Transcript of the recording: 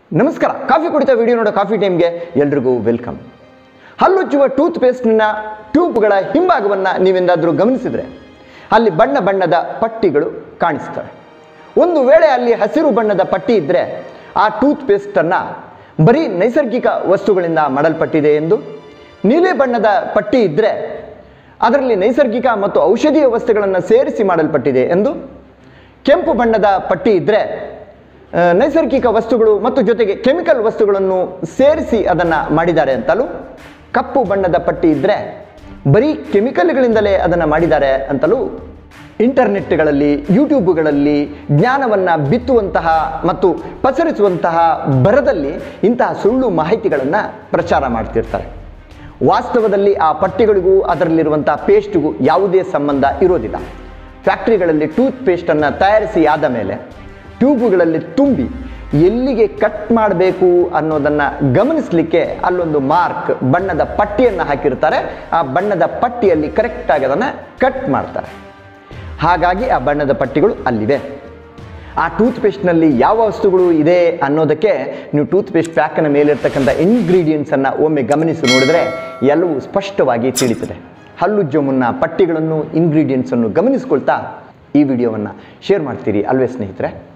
ನಮಸ್ಕಾರ ಕಾಫಿ ಕುಡಿತಾ ವಿಡಿಯೋ ನೋಡೋ ಕಾಫಿ ಟೈಮ್ಗೆ ಎಲ್ರಿಗೂ ವೆಲ್ಕಮ್ ಹಲ್ಲುಚ್ಚುವ ಟೂತ್ ಪೇಸ್ಟ್ನ ಟ್ಯೂಬ್ಗಳ ಹಿಂಭಾಗವನ್ನು ನೀವೆಂದಾದರೂ ಗಮನಿಸಿದರೆ ಅಲ್ಲಿ ಬಣ್ಣ ಬಣ್ಣದ ಪಟ್ಟಿಗಳು ಕಾಣಿಸ್ತವೆ ಒಂದು ವೇಳೆ ಅಲ್ಲಿ ಹಸಿರು ಬಣ್ಣದ ಪಟ್ಟಿ ಇದ್ದರೆ ಆ ಟೂತ್ ಪೇಸ್ಟನ್ನು ಬರೀ ನೈಸರ್ಗಿಕ ವಸ್ತುಗಳಿಂದ ಮಾಡಲ್ಪಟ್ಟಿದೆ ಎಂದು ನೀಲಿ ಬಣ್ಣದ ಪಟ್ಟಿ ಇದ್ದರೆ ಅದರಲ್ಲಿ ನೈಸರ್ಗಿಕ ಮತ್ತು ಔಷಧೀಯ ವಸ್ತುಗಳನ್ನು ಸೇರಿಸಿ ಮಾಡಲ್ಪಟ್ಟಿದೆ ಎಂದು ಕೆಂಪು ಬಣ್ಣದ ಪಟ್ಟಿ ಇದ್ದರೆ ಆ, ನೈಸರ್ಗಿಕ ವಸ್ತುಗಳು ಮತ್ತು ಜೊತೆಗೆ ಕೆಮಿಕಲ್ ವಸ್ತುಗಳನ್ನು ಸೇರಿಸಿ ಅದನ್ನು ಮಾಡಿದ್ದಾರೆ ಅಂತಲೂ ಕಪ್ಪು ಬಣ್ಣದ ಪಟ್ಟಿ ಇದ್ದರೆ ಬರೀ ಕೆಮಿಕಲ್ಗಳಿಂದಲೇ ಅದನ್ನು ಮಾಡಿದ್ದಾರೆ ಅಂತಲೂ ಇಂಟರ್ನೆಟ್ಗಳಲ್ಲಿ ಯೂಟ್ಯೂಬ್ಗಳಲ್ಲಿ ಜ್ಞಾನವನ್ನು ಬಿತ್ತುವಂತಹ ಮತ್ತು ಪಸರಿಸುವಂತಹ ಬರದಲ್ಲಿ ಇಂತಹ ಸುಳ್ಳು ಮಾಹಿತಿಗಳನ್ನು ಪ್ರಚಾರ ಮಾಡ್ತಿರ್ತಾರೆ ವಾಸ್ತವದಲ್ಲಿ ಆ ಪಟ್ಟಿಗಳಿಗೂ ಅದರಲ್ಲಿರುವಂಥ ಪೇಸ್ಟ್ಗೂ ಯಾವುದೇ ಸಂಬಂಧ ಇರೋದಿಲ್ಲ ಫ್ಯಾಕ್ಟ್ರಿಗಳಲ್ಲಿ ಟೂತ್ ಪೇಸ್ಟನ್ನು ತಯಾರಿಸಿ ಆದ ಮೇಲೆ ಟ್ಯೂಬುಗಳಲ್ಲಿ ತುಂಬಿ ಎಲ್ಲಿಗೆ ಕಟ್ ಮಾಡಬೇಕು ಅನ್ನೋದನ್ನು ಗಮನಿಸಲಿಕ್ಕೆ ಅಲ್ಲೊಂದು ಮಾರ್ಕ್ ಬಣ್ಣದ ಪಟ್ಟಿಯನ್ನು ಹಾಕಿರ್ತಾರೆ ಆ ಬಣ್ಣದ ಪಟ್ಟಿಯಲ್ಲಿ ಕರೆಕ್ಟಾಗಿ ಅದನ್ನು ಕಟ್ ಮಾಡ್ತಾರೆ ಹಾಗಾಗಿ ಆ ಬಣ್ಣದ ಪಟ್ಟಿಗಳು ಅಲ್ಲಿವೆ ಆ ಟೂತ್ ಪೇಸ್ಟ್ನಲ್ಲಿ ಯಾವ ವಸ್ತುಗಳು ಇದೆ ಅನ್ನೋದಕ್ಕೆ ನೀವು ಟೂತ್ ಪೇಸ್ಟ್ ಪ್ಯಾಕ್ನ ಮೇಲಿರ್ತಕ್ಕಂಥ ಇಂಗ್ರೀಡಿಯೆಂಟ್ಸನ್ನು ಒಮ್ಮೆ ಗಮನಿಸಿ ನೋಡಿದರೆ ಎಲ್ಲವೂ ಸ್ಪಷ್ಟವಾಗಿ ತಿಳಿತದೆ ಹಲ್ಲುಜ್ಜೋ ಮುನ್ನ ಪಟ್ಟಿಗಳನ್ನು ಇಂಗ್ರೀಡಿಯೆಂಟ್ಸನ್ನು ಗಮನಿಸ್ಕೊಳ್ತಾ ಈ ವಿಡಿಯೋವನ್ನು ಶೇರ್ ಮಾಡ್ತೀರಿ ಅಲ್ವೇ ಸ್ನೇಹಿತರೆ